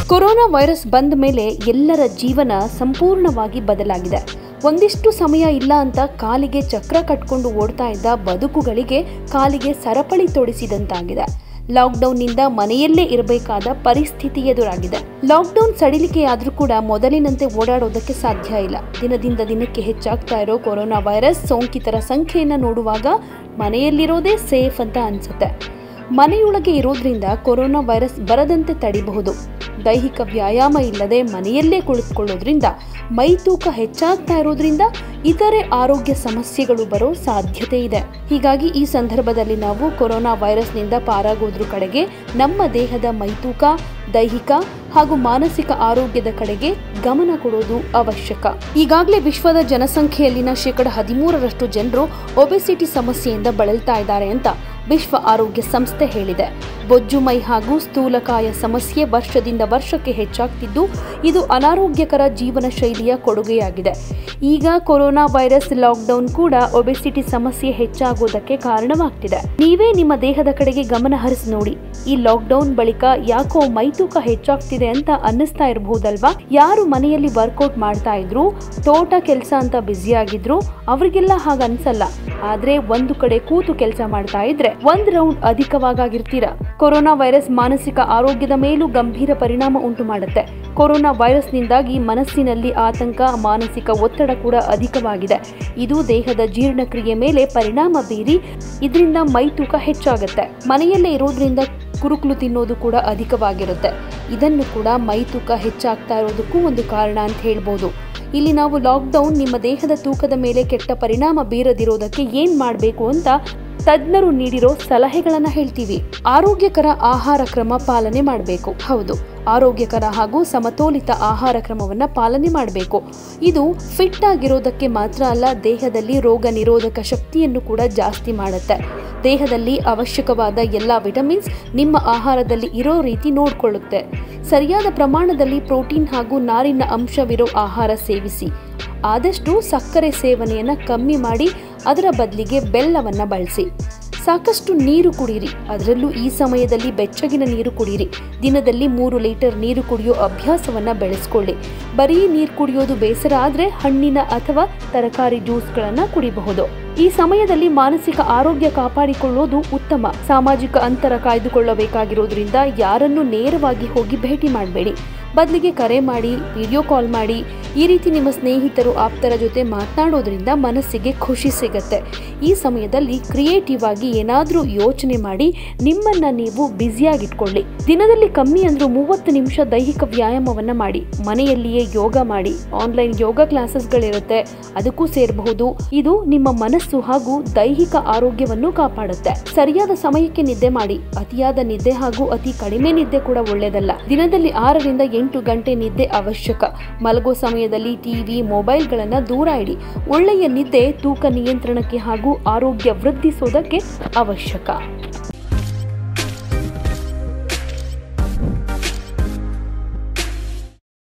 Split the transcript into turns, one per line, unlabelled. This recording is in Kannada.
ಕೊರೋನಾ ವೈರಸ್ ಬಂದ ಮೇಲೆ ಎಲ್ಲರ ಜೀವನ ಸಂಪೂರ್ಣವಾಗಿ ಬದಲಾಗಿದೆ ಒಂದಿಷ್ಟು ಸಮಯ ಇಲ್ಲ ಅಂತ ಕಾಲಿಗೆ ಚಕ್ರ ಕಟ್ಕೊಂಡು ಓಡ್ತಾ ಇದ್ದ ಬದುಕುಗಳಿಗೆ ಕಾಲಿಗೆ ಸರಪಳಿ ತೊಡಿಸಿದಂತಾಗಿದೆ ಲಾಕ್ಡೌನ್ನಿಂದ ಮನೆಯಲ್ಲೇ ಇರಬೇಕಾದ ಪರಿಸ್ಥಿತಿ ಎದುರಾಗಿದೆ ಲಾಕ್ಡೌನ್ ಸಡಿಲಿಕೆಯಾದ್ರೂ ಕೂಡ ಮೊದಲಿನಂತೆ ಓಡಾಡೋದಕ್ಕೆ ಸಾಧ್ಯ ಇಲ್ಲ ದಿನದಿಂದ ದಿನಕ್ಕೆ ಹೆಚ್ಚಾಗ್ತಾ ಇರೋ ಕೊರೋನಾ ವೈರಸ್ ಸೋಂಕಿತರ ಸಂಖ್ಯೆಯನ್ನು ನೋಡುವಾಗ ಮನೆಯಲ್ಲಿರೋದೇ ಸೇಫ್ ಅಂತ ಅನ್ಸುತ್ತೆ ಮನೆಯೊಳಗೆ ಇರೋದ್ರಿಂದ ಕೊರೋನಾ ವೈರಸ್ ಬರದಂತೆ ತಡಿಬಹುದು ದೈಹಿಕ ವ್ಯಾಯಾಮ ಇಲ್ಲದೆ ಮನೆಯಲ್ಲೇ ಕುಳಿತುಕೊಳ್ಳೋದ್ರಿಂದ ಮೈ ತೂಕ ಹೆಚ್ಚಾಗ್ತಾ ಇರೋದ್ರಿಂದ ಇತರೆ ಆರೋಗ್ಯ ಸಮಸ್ಯೆಗಳು ಬರೋ ಸಾಧ್ಯತೆ ಇದೆ ಹೀಗಾಗಿ ಈ ಸಂದರ್ಭದಲ್ಲಿ ನಾವು ಕೊರೋನಾ ವೈರಸ್ನಿಂದ ಪಾರಾಗೋದ್ರ ಕಡೆಗೆ ನಮ್ಮ ದೇಹದ ಮೈತೂಕ ದೈಹಿಕ ಹಾಗೂ ಮಾನಸಿಕ ಆರೋಗ್ಯದ ಕಡೆಗೆ ಗಮನ ಕೊಡೋದು ಅವಶ್ಯಕ ಈಗಾಗಲೇ ವಿಶ್ವದ ಜನಸಂಖ್ಯೆಯಲ್ಲಿನ ಶೇಕಡ ಹದಿಮೂರರಷ್ಟು ಜನರು ಒಬೆಸಿಟಿ ಸಮಸ್ಯೆಯಿಂದ ಬಳಲ್ತಾ ಇದ್ದಾರೆ ಅಂತ ವಿಶ್ವ ಆರೋಗ್ಯ ಸಂಸ್ಥೆ ಹೇಳಿದೆ ಬೊಜ್ಜು ಮೈ ಹಾಗೂ ಸ್ಥೂಲಕಾಯ ಸಮಸ್ಯೆ ವರ್ಷದಿಂದ ವರ್ಷಕ್ಕೆ ಹೆಚ್ಚಾಗ್ತಿದ್ದು ಇದು ಅನಾರೋಗ್ಯಕರ ಜೀವನ ಶೈಲಿಯ ಕೊಡುಗೆಯಾಗಿದೆ ಈಗ ಕೊರೋನಾ ವೈರಸ್ ಲಾಕ್ಡೌನ್ ಕೂಡ ಒಬೆಸಿಟಿ ಸಮಸ್ಯೆ ಹೆಚ್ಚಾಗೋದಕ್ಕೆ ಕಾರಣವಾಗ್ತಿದೆ ನೀವೇ ನಿಮ್ಮ ದೇಹದ ಕಡೆಗೆ ಗಮನ ಹರಿಸಿ ನೋಡಿ ಈ ಲಾಕ್ಡೌನ್ ಬಳಿಕ ಯಾಕೋ ಮೈತೂಕ ಹೆಚ್ಚಾಗ್ತಿದೆ ಅಂತ ಅನ್ನಿಸ್ತಾ ಇರಬಹುದಲ್ವಾ ಯಾರು ಮನೆಯಲ್ಲಿ ವರ್ಕೌಟ್ ಮಾಡ್ತಾ ಇದ್ರು ತೋಟ ಕೆಲಸ ಅಂತ ಬ್ಯುಸಿ ಆಗಿದ್ರು ಅವರಿಗೆಲ್ಲ ಹಾಗ ಅನ್ಸಲ್ಲ ಆದ್ರೆ ಒಂದು ಕಡೆ ಕೂತು ಕೆಲಸ ಮಾಡ್ತಾ ಇದ್ರೆ ಒಂದ್ ರೌಂಡ್ ಅಧಿಕವಾಗಿರ್ತೀರ ಕೊರೋನಾ ವೈರಸ್ ಮಾನಸಿಕ ಆರೋಗ್ಯದ ಮೇಲೂ ಗಂಭೀರ ಪರಿಣಾಮ ಉಂಟು ಮಾಡುತ್ತೆ ಕೊರೋನಾ ವೈರಸ್ನಿಂದಾಗಿ ಮನಸ್ಸಿನಲ್ಲಿ ಆತಂಕ ಮಾನಸಿಕ ಒತ್ತಡ ಕೂಡ ಅಧಿಕವಾಗಿದೆ ಇದು ದೇಹದ ಜೀರ್ಣಕ್ರಿಯೆ ಮೇಲೆ ಪರಿಣಾಮ ಬೀರಿ ಇದರಿಂದ ಮೈ ತೂಕ ಹೆಚ್ಚಾಗುತ್ತೆ ಮನೆಯಲ್ಲೇ ಇರೋದ್ರಿಂದ ಕುರುಕುಲು ತಿನ್ನೋದು ಕೂಡ ಅಧಿಕವಾಗಿರುತ್ತೆ ಇದನ್ನು ಕೂಡ ಮೈ ತೂಕ ಹೆಚ್ಚಾಗ್ತಾ ಇರೋದಕ್ಕೂ ಒಂದು ಕಾರಣ ಅಂತ ಹೇಳ್ಬೋದು ಇಲ್ಲಿ ನಾವು ಲಾಕ್ಡೌನ್ ನಿಮ್ಮ ದೇಹದ ತೂಕದ ಮೇಲೆ ಕೆಟ್ಟ ಪರಿಣಾಮ ಬೀರದಿರೋದಕ್ಕೆ ಏನ್ ಮಾಡಬೇಕು ಅಂತ ತಜ್ಞರು ನೀಡಿರೋ ಸಲಹೆಗಳನ್ನ ಹೇಳ್ತೀವಿ ಆರೋಗ್ಯಕರ ಆಹಾರ ಕ್ರಮ ಪಾಲನೆ ಮಾಡಬೇಕು ಹೌದು ಆರೋಗ್ಯಕರ ಹಾಗೂ ಸಮತೋಲಿತ ಆಹಾರ ಕ್ರಮವನ್ನ ಪಾಲನೆ ಮಾಡಬೇಕು ಇದು ಫಿಟ್ ಆಗಿರೋದಕ್ಕೆ ಮಾತ್ರ ಅಲ್ಲ ದೇಹದಲ್ಲಿ ರೋಗ ನಿರೋಧಕ ಶಕ್ತಿಯನ್ನು ಕೂಡ ಜಾಸ್ತಿ ಮಾಡುತ್ತೆ ದೇಹದಲ್ಲಿ ಅವಶ್ಯಕವಾದ ಎಲ್ಲ ವಿಟಮಿನ್ಸ್ ನಿಮ್ಮ ಆಹಾರದಲ್ಲಿ ಇರೋ ರೀತಿ ನೋಡಿಕೊಳ್ಳುತ್ತೆ ಸರಿಯಾದ ಪ್ರಮಾಣದಲ್ಲಿ ಪ್ರೋಟೀನ್ ಹಾಗೂ ನಾರಿನ ಅಂಶವಿರೋ ಆಹಾರ ಸೇವಿಸಿ ಆದಷ್ಟು ಸಕ್ಕರೆ ಸೇವನೆಯನ್ನು ಕಮ್ಮಿ ಮಾಡಿ ಅದರ ಬದಲಿಗೆ ಬೆಲ್ಲವನ್ನು ಬಳಸಿ ಸಾಕಷ್ಟು ನೀರು ಕುಡೀರಿ ಅದರಲ್ಲೂ ಈ ಸಮಯದಲ್ಲಿ ಬೆಚ್ಚಗಿನ ನೀರು ಕುಡೀರಿ ದಿನದಲ್ಲಿ ಮೂರು ಲೀಟರ್ ನೀರು ಕುಡಿಯೋ ಅಭ್ಯಾಸವನ್ನ ಬೆಳೆಸ್ಕೊಳ್ಳಿ ಬರೀ ನೀರು ಕುಡಿಯೋದು ಬೇಸರ ಆದ್ರೆ ಹಣ್ಣಿನ ಅಥವಾ ತರಕಾರಿ ಜ್ಯೂಸ್ಗಳನ್ನ ಕುಡಿಬಹುದು ಈ ಸಮಯದಲ್ಲಿ ಮಾನಸಿಕ ಆರೋಗ್ಯ ಕಾಪಾಡಿಕೊಳ್ಳೋದು ಉತ್ತಮ ಸಾಮಾಜಿಕ ಅಂತರ ಕಾಯ್ದುಕೊಳ್ಳಬೇಕಾಗಿರೋದ್ರಿಂದ ಯಾರನ್ನು ನೇರವಾಗಿ ಹೋಗಿ ಭೇಟಿ ಮಾಡಬೇಡಿ ಬದಲಿಗೆ ಕರೆ ಮಾಡಿ ವಿಡಿಯೋ ಕಾಲ್ ಮಾಡಿ ಈ ರೀತಿ ನಿಮ್ಮ ಸ್ನೇಹಿತರು ಆಪ್ತರ ಜೊತೆ ಮಾತನಾಡೋದ್ರಿಂದ ಮನಸ್ಸಿಗೆ ಖುಷಿ ಸಿಗತ್ತೆ ಈ ಸಮಯದಲ್ಲಿ ಕ್ರಿಯೇಟಿವ್ ಆಗಿ ಏನಾದರೂ ಯೋಚನೆ ಮಾಡಿ ನಿಮ್ಮನ್ನ ನೀವು ಬ್ಯುಸಿಯಾಗಿಟ್ಕೊಳ್ಳಿ ದಿನದಲ್ಲಿ ಕಮ್ಮಿ ಅಂದ್ರೂ ಮೂವತ್ತು ನಿಮಿಷ ದೈಹಿಕ ವ್ಯಾಯಾಮವನ್ನ ಮಾಡಿ ಮನೆಯಲ್ಲಿಯೇ ಯೋಗ ಮಾಡಿ ಆನ್ಲೈನ್ ಯೋಗ ಕ್ಲಾಸಸ್ಗಳಿರುತ್ತೆ ಅದಕ್ಕೂ ಸೇರಬಹುದು ಇದು ನಿಮ್ಮ ಮನಸ್ಸು ಹಾಗೂ ದೈಹಿಕ ಆರೋಗ್ಯವನ್ನು ಕಾಪಾಡುತ್ತೆ ಸರಿಯಾದ ಸಮಯಕ್ಕೆ ನಿದ್ದೆ ಮಾಡಿ ಅತಿಯಾದ ನಿದ್ದೆ ಹಾಗೂ ಅತಿ ಕಡಿಮೆ ನಿದ್ದೆ ಕೂಡ ಒಳ್ಳೆಯದಲ್ಲ ದಿನದಲ್ಲಿ ಆರರಿಂದ ಎಂಟು ಗಂಟೆ ನಿದ್ದೆ ಅವಶ್ಯಕ ಮಲಗೋ ಸಮಯದಲ್ಲಿ ಟಿವಿ ಮೊಬೈಲ್ಗಳನ್ನು ದೂರ ಇಡಿ ಒಳ್ಳೆಯ ನಿದ್ದೆ ತೂಕ ನಿಯಂತ್ರಣಕ್ಕೆ ಹಾಗೂ ಆರೋಗ್ಯ ವೃದ್ಧಿಸೋದಕ್ಕೆ ಅವಶ್ಯಕ